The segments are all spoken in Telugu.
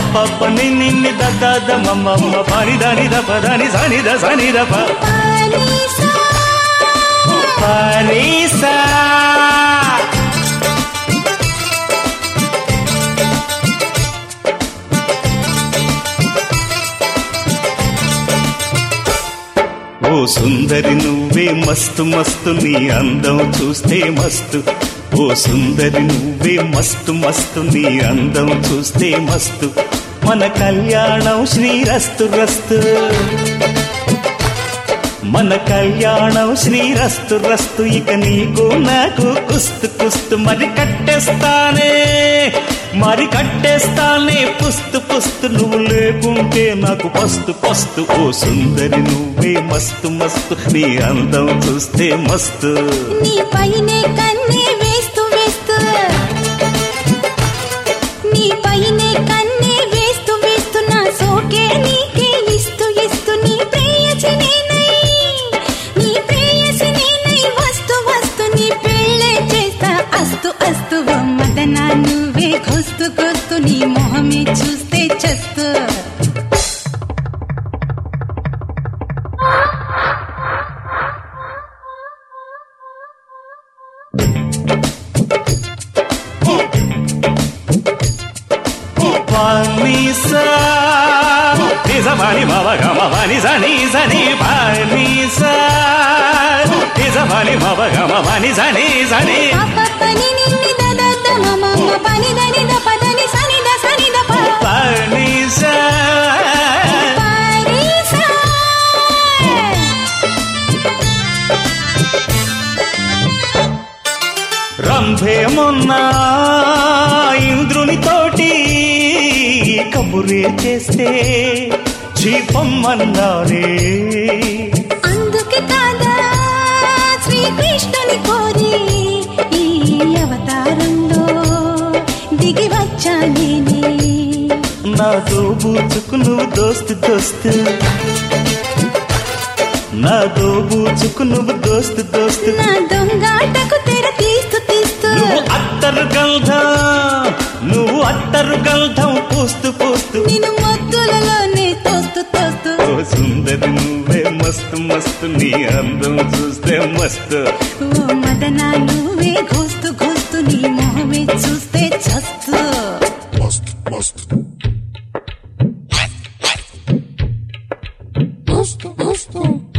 పప్ప నిన్ని దద్ద మమ్మ పని దని దప దని సని ద సని దప పానీసా పరీసా ఓ సుందరి నువ్వే మస్తు మస్తు నీ అందం చూస్తే మస్తు ఓ సుందరి నువ్వే మస్తు మస్తు నీ అందం చూస్తే మస్తు మన కళ్యాణం శ్రీరస్తు రస్తు మన కళ్యాణం శ్రీరస్తు రస్తు ఇక నీకు నాకు కుస్తు కుస్తు మరి కట్టేస్తానే మరి కట్టేస్తానే పుస్తు పుస్తు నువ్వు లేకుంటే నాకు పస్తు పస్తు ఓ సుందరి నువ్వే మస్తు మస్తు నీ అందం చూస్తే మస్తు నీ పైనే కన్నే వేస్తూ వేస్తూ నీ పైనే కన్నే వేస్తూ వేస్తూ నా సోకే నీకే ఇస్తూ ఇస్తూ నీ ప్రేయసి నేనై నీ ప్రేయసి నేనై వస్తు వస్తు నీ పెళ్ళే చేస్తా అస్తు అస్తు ఓ మదనా నువ్వే కొస్తు కొస్తు నీ మొహమే చూస్తే చస్తు పానీసా నిజ పాని మవ గమ పాని సని సని పానీసా నిజ పాని మవ గమ పాని సని సని పని నిన్ని దద మమ పని దని ద పదని సని ద సని ద ప పానీసా పారీసా రంభే మొన్న ఇంద్రునితోటి కబురే చేస్తే జీపమ్మన్నారే అందుకే కాదా శ్రీకృష్ణుని కోరి ఈ అవతారంలో దిగి వచ్చా నేనే నాతో బూచుకు నువ్వు దోస్తు దోస్తు నాతో బూచుకు నువ్వు దోస్తు దోస్తు నా దొంగాటకు తెర తీస్తూ తీస్తూ నువ్వు అత్తరు గంధం నువ్వు అత్తరు గంధం పూస్తూ పూస్తూ నేను మొత్తులలోనే తోస్తూ తోస్తూ ఓ సుందరి నువ్వే మస్తు మస్తు నీ అందం చూస్తే మస్తు ఓ మదనా నువ్వే ఘోస్తూ ఘోస్తూ నీ మొహమే చూస్తే చస్తూ Must, must. Must, must.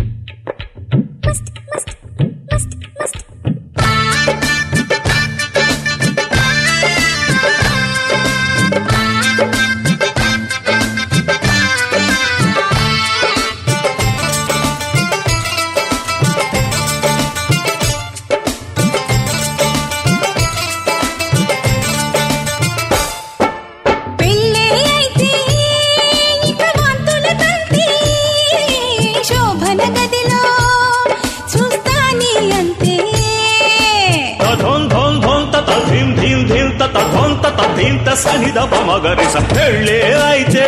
పెళ్ళే అయితే ఇక వాంతుల తంతి శోభన గదిలో చూస్తాని అంతే తథోన్ ధోన్ ధోన్ తత ధీం ధీం ధీం తత ధోన్ తత ధీం త సని ద పమగరి స పెళ్ళే అయితే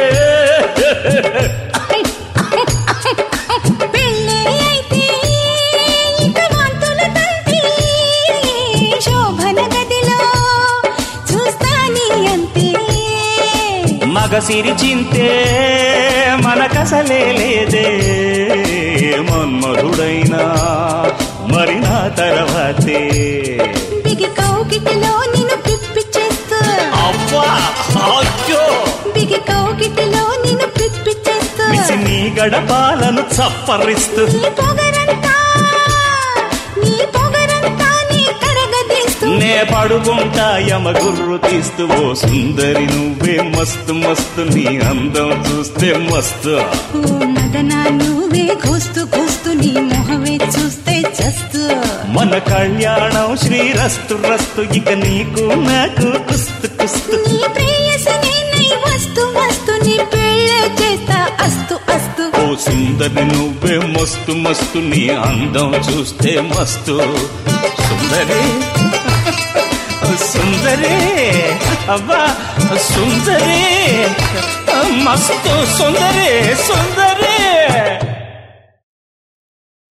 పెళ్ళే అయితే ఇక వాంతుల తంతి శోభన గదిలో చూస్తాని అంతే మగ సిరి చింతే మనకసలే లేదే మన్మధుడైనా మరి నా తర్వాతే బిగి కౌకిటిలో నిన్ను పిప్పి చేస్తూ అవ్వా అయ్యో బిగి కౌకిటిలో నిన్ను పిప్పి చేస్తూ మిసి నీ గడపాలను చప్పరిస్తూ నీ పొగరంతా నీ పొగరంతా నీ కరగదీస్తూ నే పడుకుంటా యమ గుర్రు తీస్తూ ఓ సుందరి నువ్వే మస్తు మస్తు నీ అందం చూస్తే మస్తు ఓ మదనా నువ్వే ఘోస్తూ ఘోస్తూ నీ మొహమే చూస్తే చస్తూ మన కళ్యాణం శ్రీరస్తు రస్తు ఇక నీకు నాకు కుస్తు కుస్తు నీ ప్రేయసి నేనై వస్తు వస్తు నీ పెళ్ళే చేస్తా అస్తు అస్తు ఓ సుందరి నువ్వే మస్తు మస్తు నీ అందం చూస్తే మస్తు సుందరి సుందరి అబ్బా సుందరి మస్తు సుందరి సుందరి